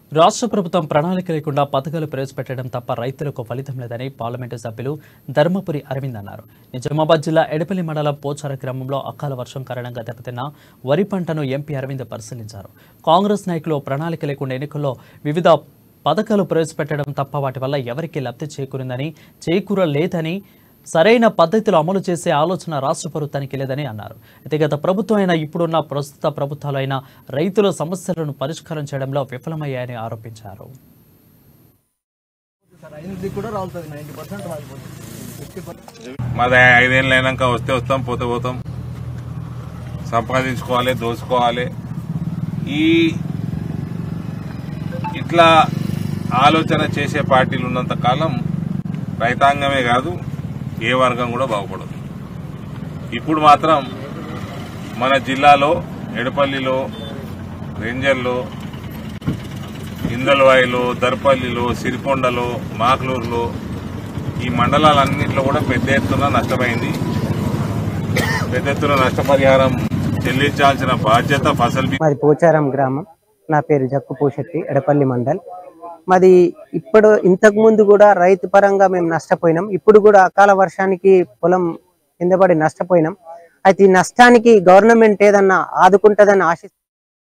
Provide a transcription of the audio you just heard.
రాష్ట్ర ప్రభుత్వం ప్రణాళిక లేకుండా పథకాలు ప్రవేశపెట్టడం తప్ప రైతులకు ఫలితం లేదని పార్లమెంటు సభ్యులు ధర్మపురి అరవింద్ అన్నారు నిజామాబాద్ జిల్లా ఎడపల్లి మండలం పోచార గ్రామంలో అకాల వర్షం కారణంగా దెబ్బతిన్న వరి పంటను ఎంపీ అరవింద్ పరిశీలించారు కాంగ్రెస్ నాయకులు ప్రణాళిక లేకుండా ఎన్నికల్లో వివిధ పథకాలు ప్రవేశపెట్టడం తప్ప వాటి వల్ల ఎవరికీ లబ్ధి చేకూరిందని చేకూరలేదని సరైన పద్ధతిలో అమలు చేసే ఆలోచన రాష్ట్ర ప్రభుత్వానికి లేదని అన్నారు అయితే గత ప్రభుత్వం అయినా ఇప్పుడున్న ప్రస్తుత ప్రభుత్వాలు అయినా రైతుల సమస్యలను పరిష్కారం చేయడంలో విఫలమయ్యాయని ఆరోపించారు సార్ ఐదు కూడా రాలుతుంది నైన్టీ పర్సెంట్ రాలిపోతుంది ఫిఫ్టీ పర్సెంట్ మాది ఐదేళ్ళు అయినాక వస్తే వస్తాం పోతే పోతాం సంపాదించుకోవాలి దోచుకోవాలి ఈ ఇట్లా ఆలోచన చేసే పార్టీలు ఉన్నంత కాలం రైతాంగమే కాదు ఏ వర్గం కూడా బాగుపడదు ఇప్పుడు మాత్రం మన జిల్లాలో ఎడపల్లిలో రేంజర్లో ఇందల్వాయిలో దర్పల్లిలో సిరికొండలో మాక్లూరులో ఈ మండలాలన్నింటిలో కూడా పెద్ద ఎత్తున నష్టమైంది పెద్ద ఎత్తున నష్టపరిహారం చెల్లించాల్సిన బాధ్యత ఫసల్ బీ- మాది పోచారం గ్రామం నా పేరు జక్కు పోషెట్టి ఎడపల్లి మండల్ మాది ఇప్పుడు ఇంతకు ముందు కూడా రైతు పరంగా మేము నష్టపోయినాం ఇప్పుడు కూడా అకాల వర్షానికి పొలం కింద పడి నష్టపోయినాం అయితే ఈ నష్టానికి గవర్నమెంట్ ఏదన్నా ఆదుకుంటుందని ఆశి